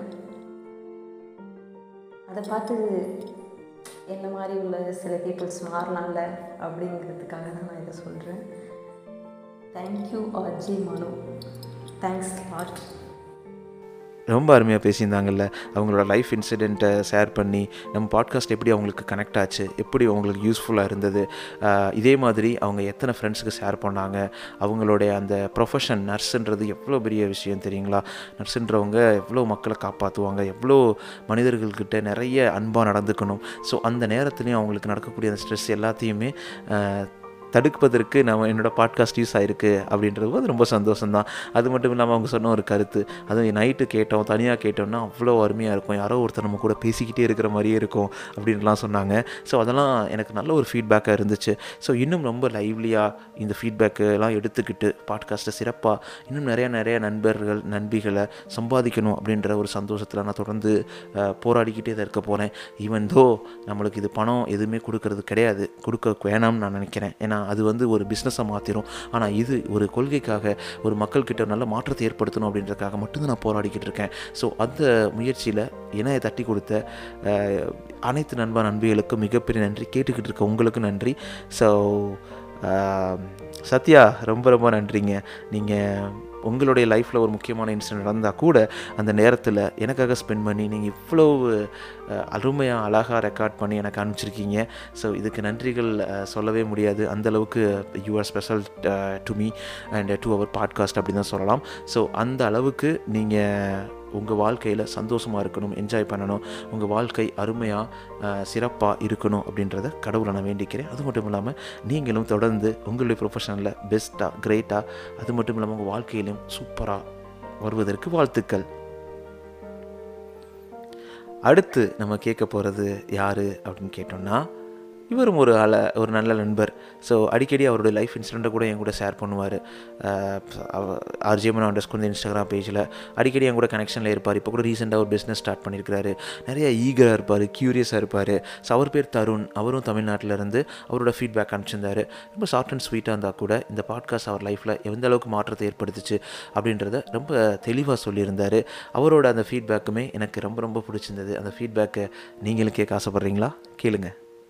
அதை பார்த்து என்ன மாதிரி உள்ள சில பீப்புள்ஸ் மாறலாம்ல அப்படிங்கிறதுக்காக தான் நான் இதை சொல்கிறேன் thank you RJ Manu thanks lot
ரொம்ப அருமையாக பேசியிருந்தாங்கல்ல அவங்களோட லைஃப் இன்சிடெண்ட்டை ஷேர் பண்ணி நம்ம பாட்காஸ்ட் எப்படி அவங்களுக்கு கனெக்ட் ஆச்சு எப்படி அவங்களுக்கு யூஸ்ஃபுல்லாக இருந்தது ஆஹ் இதே மாதிரி அவங்க எத்தனை ஃப்ரெண்ட்ஸுக்கு ஷேர் பண்ணாங்க அவங்களுடைய அந்த ப்ரொஃபஷன் நர்ஸுன்றது எவ்வளோ பெரிய விஷயம் தெரியுங்களா நர்ஸுன்றவங்க எவ்வளோ மக்களை காப்பாற்றுவாங்க எவ்வளோ மனிதர்கள்கிட்ட நிறைய அன்பாக நடந்துக்கணும் ஸோ அந்த நேரத்துலையும் அவங்களுக்கு நடக்கக்கூடிய அந்த ஸ்ட்ரெஸ் எல்லாத்தையுமே ஆஹ் தடுப்பதற்கு நம்ம என்னோட பாட்காஸ்ட் யூஸ் ஆயிருக்கு அப்படின்றது போது ரொம்ப சந்தோஷம்தான் அது மட்டும் இல்லாமல் அவங்க சொன்ன ஒரு கருத்து அதுவும் நைட்டு கேட்டோம் தனியாக கேட்டோம்னா அவ்வளோ அருமையாக இருக்கும் யாரோ ஒருத்தர் நம்ம கூட பேசிக்கிட்டே இருக்கிற மாதிரியே இருக்கும் அப்படின்லாம் சொன்னாங்க ஸோ அதெல்லாம் எனக்கு நல்ல ஒரு ஃபீட்பேக்காக இருந்துச்சு ஸோ இன்னும் ரொம்ப லைவ்லியாக இந்த ஃபீட்பேக்கு எல்லாம் எடுத்துக்கிட்டு பாட்காஸ்ட்டை சிறப்பாக இன்னும் நிறைய நிறைய நண்பர்கள் நண்பிகளை சம்பாதிக்கணும் அப்படின்ற ஒரு சந்தோஷத்தில் நான் தொடர்ந்து அஹ், போராடிக்கிட்டே தான் இருக்க போகிறேன் ஈவன் தோ நம்மளுக்கு இது பணம் எதுவுமே கொடுக்கறது கிடையாது கொடுக்க வேணாம்னு நான் நினைக்கிறேன் ஏன்னா அது வந்து ஒரு பிஸ்னஸை மாற்றிடும் ஆனால் இது ஒரு கொள்கைக்காக ஒரு மக்கள்கிட்ட நல்ல மாற்றத்தை ஏற்படுத்தணும் அப்படின்றதுக்காக மட்டும்தான் நான் போராடிக்கிட்டு இருக்கேன் ஸோ அந்த முயற்சியில் இணையை தட்டி கொடுத்த அஹ், அனைத்து நண்பா நண்பிகளுக்கும் மிகப்பெரிய நன்றி கேட்டுக்கிட்டு இருக்க உங்களுக்கும் நன்றி ஸோ சத்யா ரொம்ப ரொம்ப நன்றிங்க நீங்கள் உங்களுடைய லைஃப்பில் ஒரு முக்கியமான இன்சிடென்ட் நடந்தால் கூட அந்த நேரத்தில் எனக்காக ஸ்பெண்ட் பண்ணி நீங்கள் இவ்வளோ அஹ், அருமையாக அழகாக ரெக்கார்ட் பண்ணி எனக்கு அனுப்பிச்சிருக்கீங்க ஸோ இதுக்கு நன்றிகள் அஹ், சொல்லவே முடியாது அந்த அளவுக்கு you are special to me and to our podcast அப்படின்னு தான் சொல்லலாம் ஸோ அந்த அளவுக்கு நீங்கள் உங்கள் வாழ்க்கையில் சந்தோஷமாக இருக்கணும் என்ஜாய் பண்ணணும் உங்கள் வாழ்க்கை அருமையாக சிறப்பாக இருக்கணும் அப்படின்றத கடவுளை நான் வேண்டிக்கிறேன் அது மட்டும் இல்லாமல் நீங்களும் தொடர்ந்து உங்களுடைய ப்ரொஃபஷனில் பெஸ்ட்டாக கிரேட்டாக அது மட்டும் இல்லாமல் உங்கள் வாழ்க்கையிலும் சூப்பராக வருவதற்கு வாழ்த்துக்கள் அடுத்து நம்ம கேட்க போகிறது யார் அப்படின்னு கேட்டோம்னா இவரும் ஒரு ஆள ஒரு நல்ல நண்பர் ஸோ அடிக்கடி அவருடைய லைஃப் இன்சிடெண்ட்டை கூட என் கூட ஷேர் பண்ணுவார் ஆர்ஜிஎம்னா அண்டர்ஸ்கோர் இந்த இன்ஸ்டாகிராம் பேஜில் அடிக்கடி என் கூட கனெக்ஷனில் இருப்பார் இப்போ கூட ரீசெண்டாக ஒரு பிஸ்னஸ் ஸ்டார்ட் பண்ணியிருக்காரு நிறைய ஈகராக இருப்பார் க்யூரியஸாக இருப்பார் ஸோ அவர் பேர் தருண் அவரும் தமிழ்நாட்டில் இருந்து அவரோட ஃபீட்பேக் அனுப்பிச்சிருந்தாரு ரொம்ப ஷார்ட் அண்ட் ஸ்வீட்டாக இருந்தால் கூட இந்த பாட்காஸ்ட் அவர் லைஃப்பில் எந்த அளவுக்கு மாற்றத்தை ஏற்படுத்துச்சு அப்படின்றத ரொம்ப தெளிவாக சொல்லியிருந்தார் அவரோட அந்த ஃபீட்பேக்குமே எனக்கு ரொம்ப ரொம்ப பிடிச்சிருந்தது அந்த ஃபீட்பேக்கை நீங்களும் கேட்க ஆசைப்பட்றீங்களா கேளுங்க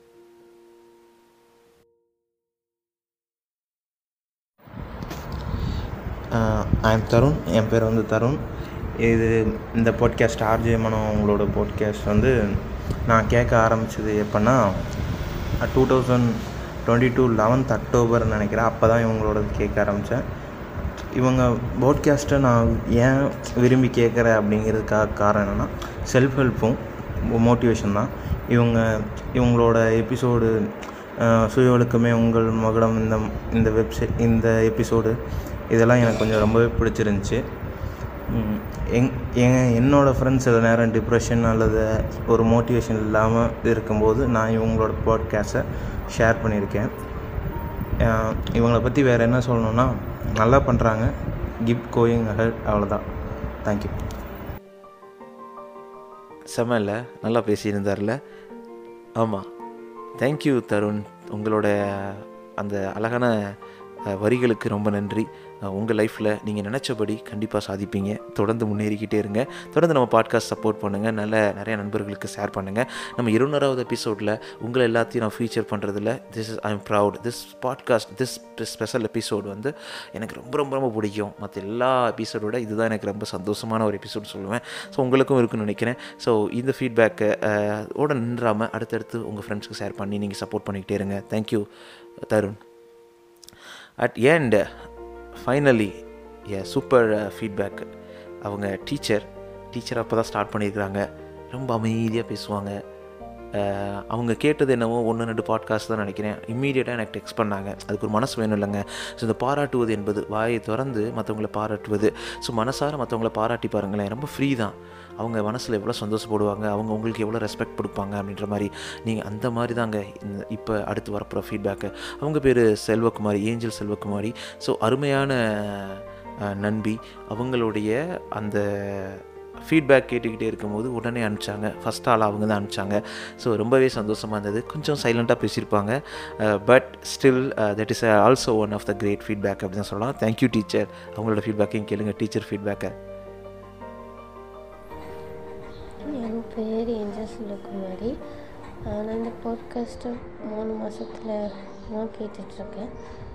ஐம் தருண் என் பேர் வந்து தருண் இது இந்த பாட்காஸ்ட் ஆர்ஜே மனம் உங்களோட பாட்காஸ்ட் வந்து நான் கேட்க ஆரம்பித்தது எப்போன்னா two thousand twenty two eleventh அக்டோபர்னு நினைக்கிறேன் அப்போ தான் இவங்களோட கேட்க ஆரம்பித்தேன் இவங்க பாட்காஸ்ட்டை நான் ஏன் விரும்பி கேட்குறேன் அப்படிங்கிறதுக்காக காரணம் என்னென்னா செல்ஃப் ஹெல்ப்பும் மோட்டிவேஷன் தான் இவங்க இவங்களோட எபிசோடு அஹ் சுய ஒழுக்கமே உங்கள் மகுடம் இந்த இந்த வெப்சைட் இந்த எபிசோடு இதெல்லாம் எனக்கு கொஞ்சம் ரொம்பவே பிடிச்சிருந்துச்சி ம், எங் என் என்னோடய ஃப்ரெண்ட்ஸ் சில நேரம் டிப்ரெஷன் அல்லது ஒரு மோட்டிவேஷன் இல்லாமல் இருக்கும்போது நான் இவங்களோட பாட்காஸ்ட்டை ஷேர் பண்ணியிருக்கேன் அஹ் இவங்கள பற்றி வேறு என்ன சொல்லணுன்னா நல்லா பண்ணுறாங்க கிப் கோயிங் அஹெட் அவ்வளோதான் தேங்க்யூ
செம இல்லை நல்லா பேசியிருந்தார்ல ஆமாம் தேங்க்யூ தருண் உங்களோட அந்த அழகான அஹ், வரிகளுக்கு ரொம்ப நன்றி உங்கள் லைஃப்பில் நீங்கள் நினச்சபடி கண்டிப்பாக சாதிப்பீங்க தொடர்ந்து முன்னேறிக்கிட்டே இருங்க தொடர்ந்து நம்ம பாட்காஸ்ட் சப்போர்ட் பண்ணுங்கள் நல்ல நிறைய நண்பர்களுக்கு ஷேர் பண்ணுங்கள் நம்ம இருநூறாவது எபிசோடில் உங்களை எல்லாத்தையும் நான் ஃபீச்சர் பண்ணுறதுல this is I am proud this podcast this special episode வந்து எனக்கு ரொம்ப ரொம்ப ரொம்ப பிடிக்கும் மற்ற எல்லா எபிசோடோட இதுதான் எனக்கு ரொம்ப சந்தோஷமான ஒரு எபிசோட் சொல்லுவேன் ஸோ உங்களுக்கும் இருக்குன்னு நினைக்கிறேன் ஸோ இந்த ஃபீட்பேக்கை ஓட நின்றாமல் அடுத்தடுத்து உங்கள் ஃப்ரெண்ட்ஸ்க்கு ஷேர் பண்ணி நீங்கள் சப்போர்ட் பண்ணிக்கிட்டே இருங்க thank you Tarun at end finally a super feedback அவங்க டீச்சர் டீச்சர் அப்போ தான் ஸ்டார்ட் பண்ணியிருக்கிறாங்க ரொம்ப அமைதியாக பேசுவாங்க அஹ், அவங்க கேட்டது என்னவோ ஒன்று ரெண்டு பாட்காஸ்ட் தான் நினைக்கிறேன் இம்மீடியட்டாக எனக்கு டெக்ஸ்ட் பண்ணாங்க அதுக்கு ஒரு மனசு வேணும் இல்லைங்க ஸோ இந்த பாராட்டுவது என்பது வாயை திறந்து மற்றவங்கள பாராட்டுவது ஸோ மனசார மற்றவங்கள பாராட்டி பாருங்களேன் ரொம்ப ஃப்ரீ தான் அவங்க மனசில் எவ்வளோ சந்தோஷப்படுவாங்க அவங்க உங்களுக்கு எவ்வளோ ரெஸ்பெக்ட் கொடுப்பாங்க அப்படின்ற மாதிரி நீங்கள் அந்த மாதிரி தாங்க இந்த இப்போ அடுத்து வரப்போகிற ஃபீட்பேக்கு அவங்க பேர் செல்வகுமாரி ஏஞ்சல் செல்வகுமாரி ஸோ அருமையான அஹ், நண்பி அவங்களுடைய அந்த ஃபீட்பேக் கேட்டுக்கிட்டே இருக்கும்போது உடனே அனுப்பிச்சாங்க ஃபஸ்ட் ஆள் அவங்க தான் அனுப்பிச்சாங்க ஸோ ரொம்பவே சந்தோஷமாக இருந்தது கொஞ்சம் சைலண்ட்டாக பேசியிருப்பாங்க but still that is also one of the great feedback அப்படின்னு தான் சொல்லலாம் தேங்க்யூ டீச்சர் அவங்களோட ஃபீட்பேக்கையும் கேளுங்க டீச்சர் ஃபீட்பேக்கை
என் பேர் ஏஞ்சல் செல்வகுமாரி நான் இந்த பாட்காஸ்ட்டை மூணு மாதத்தில் நான் கேட்டுட்ருக்கேன்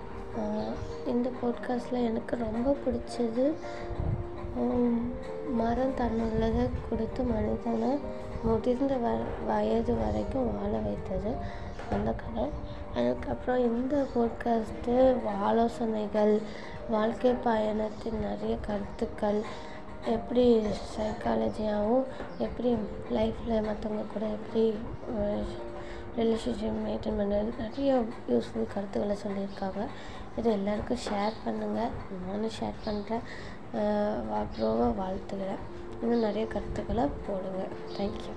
இந்த பாட்காஸ்ட்டில் எனக்கு ரொம்ப பிடிச்சது ஹம், மரம் தன்னுள்ளதை கொடுத்து மனிதனை முதிர்ந்த வ வயது வரைக்கும் வாழ வைத்தது அந்த கதை அதுக்கப்புறம் இந்த பாட்காஸ்ட்டு ஆலோசனைகள் வாழ்க்கை பயணத்தின் நிறைய கருத்துக்கள் எப்படி சைக்காலஜியாகவும் எப்படி லைஃப்பில் மற்றவங்க கூட எப்படி ரிலேஷன்ஷிப் மெயின்டைன் பண்ணுறது நிறைய யூஸ்ஃபுல் கருத்துக்களை சொல்லியிருக்காங்க இது எல்லாருக்கும் ஷேர் பண்ணுங்கள் நானும் ஷேர் பண்ணுறேன் ப்ரோவை வாழ்த்துக்கிறேன் இன்னும் நிறைய கருத்துக்களை போடுங்க தேங்க்யூ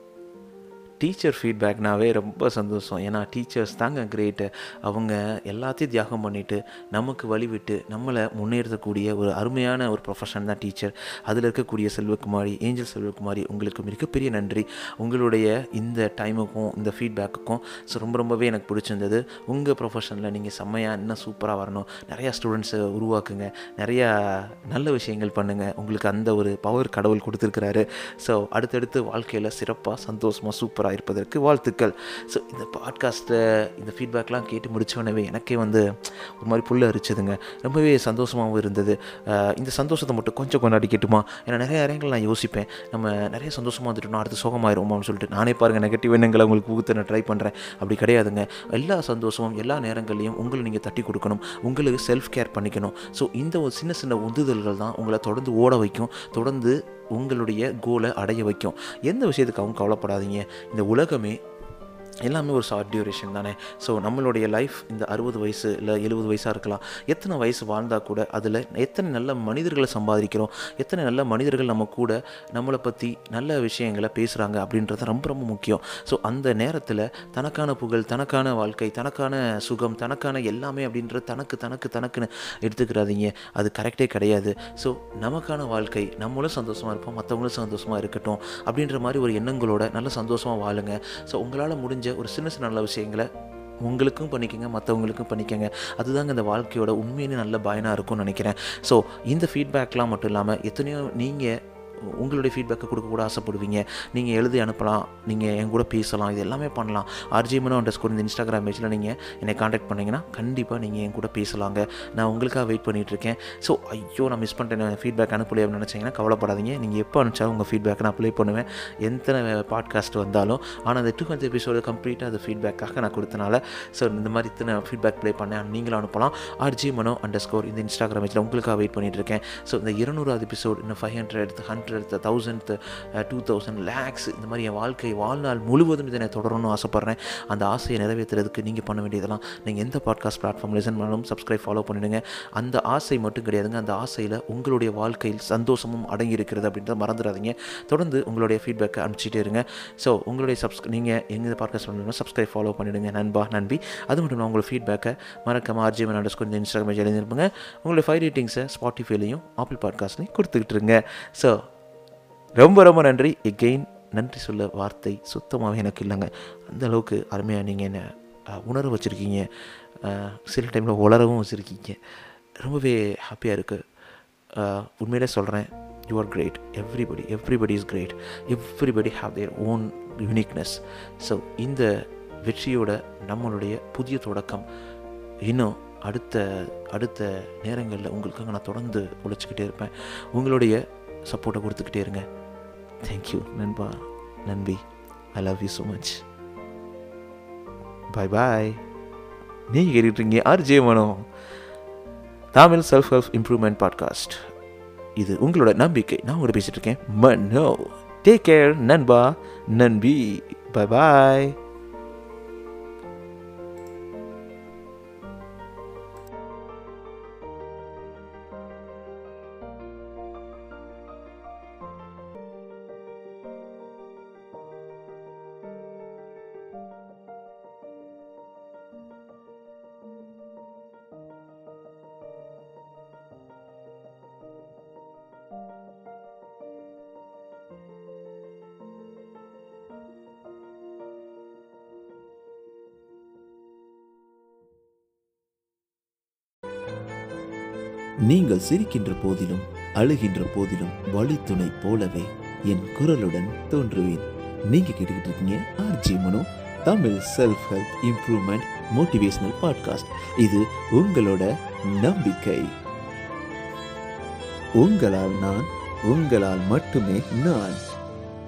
டீச்சர் ஃபீட்பேக்னாவே ரொம்ப சந்தோஷம் ஏன்னா டீச்சர்ஸ் தாங்க கிரேட்டு அவங்க எல்லாத்தையும் தியாகம் பண்ணிவிட்டு நமக்கு வழிவிட்டு நம்மளை முன்னேற்றக்கூடிய ஒரு அருமையான ஒரு ப்ரொஃபஷன் தான் டீச்சர் அதில் இருக்கக்கூடிய செல்வகுமாரி ஏஞ்சல் செல்வகுமாரி உங்களுக்கு மிகப்பெரிய நன்றி உங்களுடைய இந்த டைமுக்கும் இந்த ஃபீட்பேக்குக்கும் ஸோ ரொம்ப ரொம்பவே எனக்கு பிடிச்சிருந்தது உங்கள் ப்ரொஃபஷனில் நீங்கள் செம்மையாக இன்னும் சூப்பராக வரணும் நிறையா ஸ்டூடெண்ட்ஸை உருவாக்குங்க நிறையா நல்ல விஷயங்கள் பண்ணுங்கள் உங்களுக்கு அந்த ஒரு பவர் கடவுள் கொடுத்துருக்கிறாரு ஸோ அடுத்தடுத்து வாழ்க்கையில் சிறப்பாக சந்தோஷமாக சூப்பராக இருப்பதற்கு வாழ்த்துக்கள் ஸோ இந்த பாட்காஸ்ட்டில் இந்த ஃபீட்பேக்லாம் கேட்டு முடித்தோடனே எனக்கே வந்து ஒரு மாதிரி புல்ல அரிச்சதுங்க ரொம்பவே சந்தோஷமாகவும் இருந்தது அஹ் இந்த சந்தோஷத்தை மட்டும் கொஞ்சம் கொண்டாடிக்கட்டுமா ஏன்னா நிறைய நேரங்கள் நான் யோசிப்பேன் நம்ம நிறைய சந்தோஷமாக வந்துட்டோம்னா அடுத்து சோகமாயிருவோமான்னு சொல்லிட்டு நானே பாருங்கள் நெகட்டிவ் எண்ணங்களை உங்களுக்கு ஊற்ற நான் ட்ரை பண்ணுறேன் அப்படி கிடையாதுங்க எல்லா சந்தோஷமும் எல்லா நேரங்கள்லையும் உங்களை நீங்கள் தட்டி கொடுக்கணும் உங்களுக்கு செல்ஃப் கேர் பண்ணிக்கணும் ஸோ இந்த ஒரு சின்ன சின்ன உந்துதல்கள் தான் உங்களை தொடர்ந்து ஓட வைக்கும் தொடர்ந்து உங்களுடைய கோலை அடைய வைக்கும் எந்த விஷயத்துக்காகவும் கவலைப்படாதீங்க இந்த உலகமே எல்லாமே ஒரு ஷார்ட் டியூரேஷன் தானே ஸோ நம்மளுடைய லைஃப் இந்த அறுபது வயசு இல்லை எழுபது வயசாக இருக்கலாம் எத்தனை வயசு வாழ்ந்தால் கூட அதில் எத்தனை நல்ல மனிதர்களை சம்பாதிக்கிறோம் எத்தனை நல்ல மனிதர்கள் நம்ம கூட நம்மளை பற்றி நல்ல விஷயங்களை பேசுகிறாங்க அப்படின்றது ரொம்ப ரொம்ப முக்கியம் ஸோ அந்த நேரத்தில் தனக்கான புகழ் தனக்கான வாழ்க்கை தனக்கான சுகம் தனக்கான எல்லாமே அப்படின்றது தனக்கு தனக்கு தனக்குன்னு எடுத்துக்கிறாதீங்க அது கரெக்டே கிடையாது ஸோ நமக்கான வாழ்க்கை நம்மளும் சந்தோஷமாக இருப்போம் மற்றவங்களும் சந்தோஷமாக இருக்கட்டும் அப்படின்ற மாதிரி ஒரு எண்ணங்களோட நல்ல சந்தோஷமாக வாழுங்க ஸோ உங்களால் முடிஞ்ச ஒரு சின்ன சின்ன நல்ல விஷயங்களை உங்களுக்கும் பண்ணிக்கோங்க மற்றவங்களுக்கும் பண்ணிக்கோங்க அதுதாங்க இந்த வாழ்க்கையோட உண்மையிலே நல்ல பயனாக இருக்கும்னு நினைக்கிறேன் ஸோ இந்த ஃபீட்பேக்லாம் மட்டும் இல்லாமல் எத்தனையோ நீங்கள் உங்களுடைய ஃபீட்பேக்கை கொடுக்க கூட ஆசைப்படுவீங்க நீங்கள் எழுதி அனுப்பலாம் நீங்கள் என் கூட பேசலாம் இது எல்லாமே பண்ணலாம் ஆர்ஜி மனோ அண்டர் ஸ்கோர் இந்த இன்ஸ்டாகிராம் பேஜில் நீங்கள் என்னை காண்டாக்ட் பண்ணிங்கன்னா கண்டிப்பாக நீங்கள் என் கூட பேசலாங்க நான் உங்களுக்காக வெயிட் பண்ணிகிட்ருக்கேன் ஸோ ஐயோ நான் மிஸ் பண்ணிட்டேன் ஃபீட்பேக் அனுப்பலையே அப்படின்னு நினச்சிங்கன்னா கவலைப்படாதீங்க நீங்கள் எப்போ அனுப்பிச்சாலும் உங்கள் ஃபீட்பேக்கை நான் அப்ளை பண்ணுவேன் எத்தனை பாட்காஸ்ட் வந்தாலும் ஆனால் அந்த டூ ஹண்ட்ரட் எபிசோடு கம்ப்ளீட்டாக அது ஃபீட்பேக்காக நான் கொடுத்தனால ஸோ இந்த மாதிரி இத்தனை ஃபீட்பேக் ப்ளே பண்ணேன் நீங்களும் அனுப்பலாம் ஆர்ஜி மனோ அண்டர் ஸ்கோர் இந்த இன்ஸ்டாகிராம் பேஜில் உங்களுக்காக வெயிட் பண்ணிட்டு இருக்கேன் ஸோ இந்த இருநூறாவது எபிசோட் இன்னும் ஃபைவ் ஹண்ட்ரட் எடுத்து ஹண்ட் hundred thousand two thousand lakhs இந்த மாதிரி என் வாழ்க்கை வாழ்நாள் முழுவதும் இதை நான் தொடரணும்னு ஆசைப்பட்றேன் அந்த ஆசையை நிறைவேற்றுறதுக்கு நீங்கள் பண்ண வேண்டியதெல்லாம் நீங்கள் எந்த பாட்காஸ்ட் பிளாட்ஃபார்ம் லிசன் பண்ணாலும் சப்ஸ்கிரைப் ஃபாலோ பண்ணிடுங்க அந்த ஆசை மட்டும் கிடையாதுங்க அந்த ஆசையில் உங்களுடைய வாழ்க்கையில் சந்தோஷமும் அடங்கி இருக்கிறது அப்படின்றத மறந்துடாதீங்க தொடர்ந்து உங்களுடைய ஃபீட்பேக்கை அனுப்பிச்சிட்டே இருங்க ஸோ உங்களுடைய சப்ஸ் நீங்கள் எங்கே பாட்காஸ்ட் பண்ணணும் சப்ஸ்கிரைப் ஃபாலோ பண்ணிடுங்க நண்பா நன்பி அது மட்டும் இல்லாமல் உங்களோட ஃபீட்பேக்கை மறக்காம ஆர்ஜிஎம் அண்டர் ஸ்கோர் இந்த இன்ஸ்டாகிராம் பேஜ் எழுதிருப்பேங்க உங்களுடைய ஃபைவ் ரேட்டிங்ஸை ஸ்பாட்டிஃபைலையும் ஆப்பிள் பாட்காஸ்ட்லையும் கொடுத்துக்கிட்டு இருங்க ஸோ ரொம்ப ரொம்ப நன்றி எகெயின் நன்றி சொல்ல வார்த்தை சுத்தமாகவே எனக்கு இல்லைங்க அந்த அளவுக்கு அருமையாக நீங்கள் என்னை அஹ், உணர வச்சுருக்கீங்க அஹ், சில டைமில் உளரவும் வச்சுருக்கீங்க ரொம்பவே ஹாப்பியாக இருக்குது உண்மையிலே சொல்கிறேன் you are great everybody everybody is great everybody have their own uniqueness so இந்த வெற்றியோட நம்மளுடைய புதிய தொடக்கம் இன்னும் அடுத்த அடுத்த நேரங்களில் உங்களுக்காக நான் தொடர்ந்து உழைச்சிக்கிட்டே இருப்பேன் உங்களுடைய சப்போர்ட்டை கொடுத்துக்கிட்டே இருங்க தேங்க்யூ நண்பா நன்பி I love you so much bye bye நீங்கள் கேட்டுட்ருக்கீங்க RJ Mano Tamil self help improvement podcast இது உங்களோட நம்பிக்கை நான் உங்களை பேசிட்டு இருக்கேன் மனோ டேக் கேர் நண்பா நன்பி பாய் பாய்
நீங்கள் சிரிக்கின்ற போதிலும் அழுகின்ற போதிலும் வழித்துணை போலவே என் குரலுடன் தோன்றுவேன் நீங்க கேட்டுக்கிட்டு இருக்கீங்க RJ Mano Tamil self help improvement motivational podcast இது உங்களோட நம்பிக்கை உங்களால் நான் உங்களால் மட்டுமே நான்